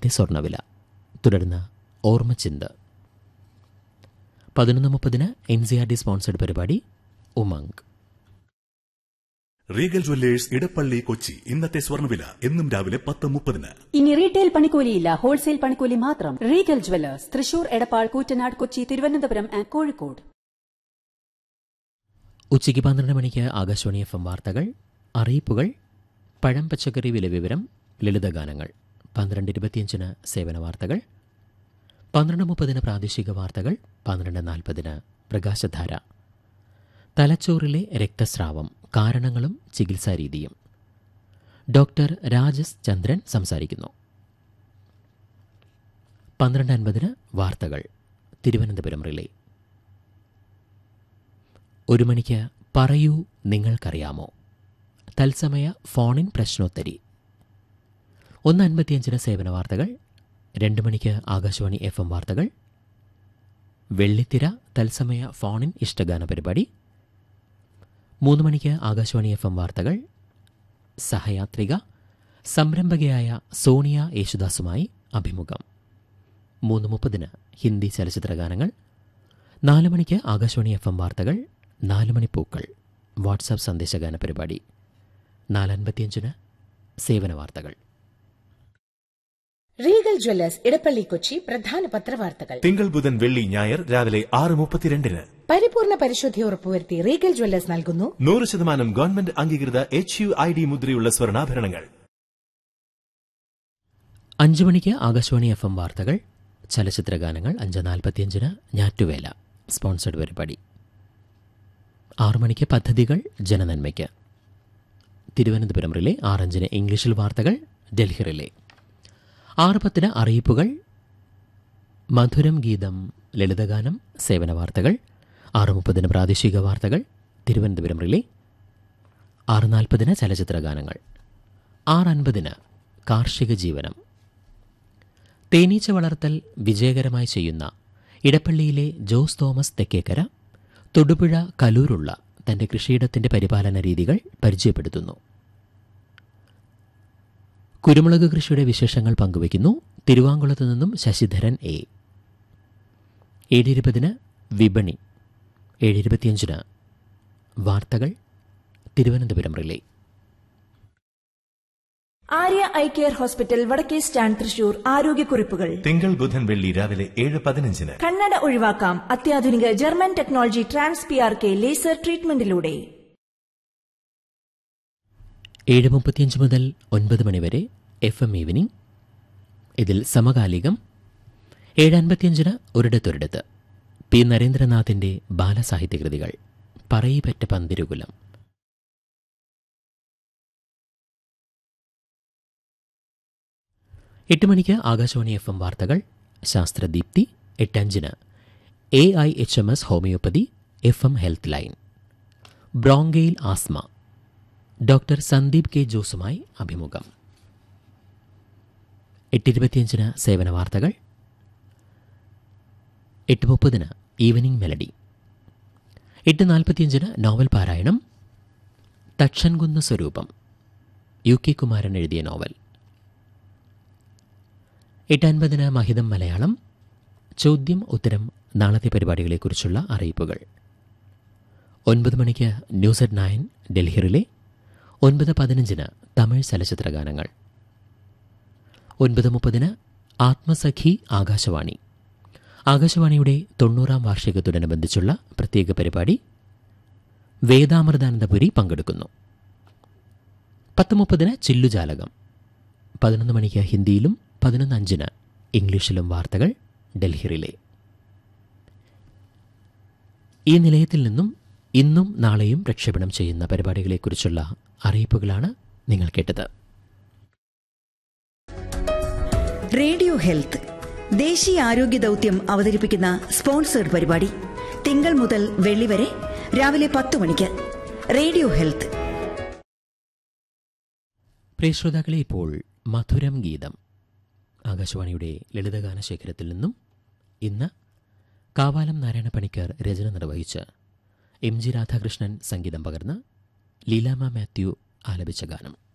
ഇന്നത്തെ സ്വർണ്ണവില തുടർന്ന് ഓർമ്മച്ചിന്ത് പതിനൊന്ന് മുപ്പതിന് N C R D sponsored പരിപാടി ഉമംഗ് റീഗൽ ജ്വല്ലേഴ്സ് ഇടപ്പള്ളി കൊച്ചി ഇന്നത്തെ സ്വർണ്ണവില എന്നും രാവിലെ പത്ത് മുപ്പതിന് ഇനി റീറ്റെയിൽ പണിക്കൂലിയില്ല ഹോൾസെയിൽ പണിക്കൂലി മാത്രം Regal jewellers Thrissur Edappal Koottanad Kochi Thiruvananthapuram and Kozhikode ഉച്ചയ്ക്ക് പന്ത്രണ്ട് മണിക്ക് ആകാശവാണി എഫ് എം വാർത്തകൾ അറിയിപ്പുകൾ പഴം പച്ചക്കറി വില വിവരം ലളിതഗാനങ്ങൾ പന്ത്രണ്ട് ഇരുപത്തിയഞ്ചിന് സേവന വാർത്തകൾ പന്ത്രണ്ട് മുപ്പതിന് പ്രാദേശിക വാർത്തകൾ പന്ത്രണ്ട് നാൽപ്പതിന് പ്രകാശധാര തലച്ചോറിലെ രക്തസ്രാവം കാരണങ്ങളും ചികിത്സാരീതിയും ഡോക്ടർ രാജസ് ചന്ദ്രൻ സംസാരിക്കുന്നു പന്ത്രണ്ട് അൻപതിന് വാർത്തകൾ തിരുവനന്തപുരം റിലേ ഒരു മണിക്ക് പറയൂ നിങ്ങൾക്കറിയാമോ തത്സമയ ഫോണിൻ പ്രശ്നോത്തരി ഒന്ന് അൻപത്തിയഞ്ചിന് സേവന വാർത്തകൾ രണ്ട് മണിക്ക് ആകാശവാണി എഫ് എം വാർത്തകൾ വെള്ളിത്തിര തത്സമയ ഫോണിൻ ഇഷ്ടഗാന പരിപാടി മൂന്ന് മണിക്ക് ആകാശവാണി എഫ് എം വാർത്തകൾ സഹയാത്രിക സംരംഭകയായ സോണിയ യേശുദാസുമായി അഭിമുഖം മൂന്ന് മുപ്പതിന് ഹിന്ദി ചലച്ചിത്രഗാനങ്ങൾ നാല് മണിക്ക് ആകാശവാണി എഫ് എം വാർത്തകൾ നാല് മണി പൂക്കൾ വാട്സാപ്പ് സന്ദേശഗാന പരിപാടി നാലൻപത്തിയഞ്ചിന് സേവന വാർത്തകൾ റീഗൽ ജ്വല്ലേഴ്സ് ഇടപ്പള്ളി കൊച്ചി പ്രധാന പത്രവാർത്തകൾ തിങ്കൾ ബുധൻ വെള്ളി ഞായർ രാവിലെ ആറ് മുപ്പത്തിരണ്ടിന് പരിപൂർണ പരിശുദ്ധി ഉറപ്പുവരുത്തി റീഗൽ ജ്വല്ലേഴ്സ് നൽകുന്നു നൂറ് ശതമാനം ഗവൺമെന്റ് അംഗീകൃത എച്ച് യു ഐ ഡി മുദ്രയുള്ള സ്വർണ്ണാഭരണങ്ങൾ അഞ്ചു മണിക്ക് ആകാശവാണി എഫ് എം വാർത്തകൾ ചലച്ചിത്രഗാനങ്ങൾ അഞ്ച് നാൽപ്പത്തിയഞ്ചിന് ഞാറ്റുവേല സ്പോൺസർഡ് പരിപാടി ആറു മണിക്ക് പദ്ധതികൾ ജനനന്മയ്ക്ക് തിരുവനന്തപുരം റിലേ ആറഞ്ചിന് ഇംഗ്ലീഷിൽ വാർത്തകൾ ഡൽഹി റിലേ ആറ് പത്തിന് അറിയിപ്പുകൾ മധുരം ഗീതം ലളിതഗാനം സേവന വാർത്തകൾ ആറ് മുപ്പതിന് പ്രാദേശിക വാർത്തകൾ തിരുവനന്തപുരം റിലേ ആറ് നാൽപ്പതിന് ചലച്ചിത്രഗാനങ്ങൾ ആറ് അൻപതിന് കാർഷിക ജീവനം തേനീച്ച വളർത്തൽ വിജയകരമായി ചെയ്യുന്ന ഇടപ്പള്ളിയിലെ ജോസ് തോമസ് തെക്കേക്കര തൊടുപുഴ കലൂരുള്ള തന്റെ കൃഷിയിടത്തിന്റെ പരിപാലന രീതികൾ പരിചയപ്പെടുത്തുന്നു കുരുമുളക് കൃഷിയുടെ വിശേഷങ്ങൾ പങ്കുവയ്ക്കുന്നു തിരുവാങ്കുളത്തു നിന്നും ശശിധരൻ എ ഏഴ് ഇരുപതിന് വിപണി ഏഴ് ഇരുപത്തിയഞ്ചിന് വാർത്തകൾ Thiruvananthapuram relay Arya eye care hospital വടക്കേ സ്റ്റാൻഡ് തൃശൂർ ആരോഗ്യക്കുറിപ്പുകൾ തിങ്കൾ ബുധൻ വെള്ളി രാവിലെ ഏഴ് പതിനഞ്ചിന് കണ്ണട ഒഴിവാക്കാം അത്യാധുനിക German technology trans P R K laser ട്രീറ്റ്മെന്റിലൂടെ ഏഴ് മുപ്പത്തിയഞ്ച് മുതൽ ഒൻപത് മണിവരെ എഫ് എം ഈവനിംഗ് ഇതിൽ സമകാലികം ഏഴ് അൻപത്തിയഞ്ചിന് ഒരിടത്തൊരിടത്ത് പി നരേന്ദ്രനാഥിന്റെ ബാലസാഹിത്യകൃതികൾ പറയിപ്പറ്റ പന്തിരുകുലം എട്ട് മണിക്ക് ആകാശവാണി എഫ് എം വാർത്തകൾ ശാസ്ത്രദീപ്തി എട്ടഞ്ചിന് A I H M S homoeopathy F M health line bronchial asthma doctor Sandeep K ജോസുമായി അഭിമുഖം എട്ടിരുപത്തിയഞ്ചിന് സേവന വാർത്തകൾ എട്ട് മുപ്പതിന് ഈവനിംഗ് മെലഡി എട്ട് നാൽപ്പത്തിയഞ്ചിന് നോവൽ പാരായണം തക്ഷൻകുന്ന് സ്വരൂപം യു കെ കുമാരൻ എഴുതിയ നോവൽ എട്ട് അൻപതിന് മഹിതം മലയാളം ചോദ്യം ഉത്തരം നാളത്തെ പരിപാടികളെക്കുറിച്ചുള്ള അറിയിപ്പുകൾ ഒൻപത് മണിക്ക് ന്യൂസ് അറ്റ് നയൻ ഡൽഹിയിലെ ഒൻപത് പതിനഞ്ചിന് തമിഴ് ചലച്ചിത്രഗാനങ്ങൾ ഒൻപത് മുപ്പതിന് ആത്മസഖി ആകാശവാണി ആകാശവാണിയുടെ തൊണ്ണൂറാം വാർഷികത്തോടനുബന്ധിച്ചുള്ള പ്രത്യേക പരിപാടി വേദാമൃതാനന്ദപുരി പങ്കെടുക്കുന്നു പത്ത് മുപ്പതിന് ചില്ലുജാലകം പതിനൊന്ന് മണിക്ക് ഹിന്ദിയിലും പതിനൊന്ന് അഞ്ചിന് ഇംഗ്ലീഷിലും വാർത്തകൾ ഡൽഹിയിലെ ഈ നിലയത്തിൽ നിന്നും ഇന്നും നാളെയും പ്രക്ഷേപണം ചെയ്യുന്ന പരിപാടികളെക്കുറിച്ചുള്ള അറിയിപ്പുകളാണ് നിങ്ങൾ കേട്ടത് റേഡിയോ ഹെൽത്ത് ദേശീയ ആരോഗ്യ ദൗത്യം അവതരിപ്പിക്കുന്ന സ്പോൺസേഡ് പരിപാടി തിങ്കൾ മുതൽ വെള്ളി വരെ രാവിലെ പത്ത് മണിക്ക് റേഡിയോ ഹെൽത്ത് പ്രിയ ശ്രോതാക്കളെ ഇപ്പോൾ മധുരം ഗീതം ആകാശവാണിയുടെ ലളിതഗാന ശേഖരത്തിൽ നിന്നും ഇന്ന് കാവാലം നാരായണ പണിക്കർ രചന നിർവഹിച്ച് എം ജി രാധാകൃഷ്ണൻ സംഗീതം പകർന്ന് ലീലാമ മാത്യു ആലപിച്ച ഗാനം